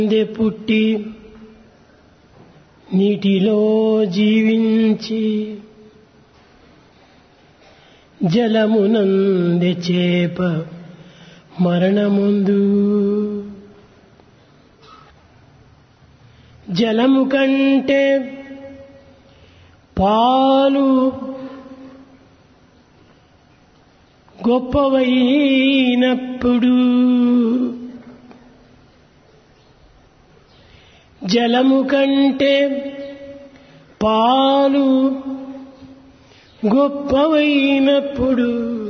they పుట్టి నీటిలో జీవించి జలమునందె చేప మరణముందు జలము కంటే పాలు గొప్పవైనప్పుడు జలము కంటే పాలు గొప్పవైనప్పుడు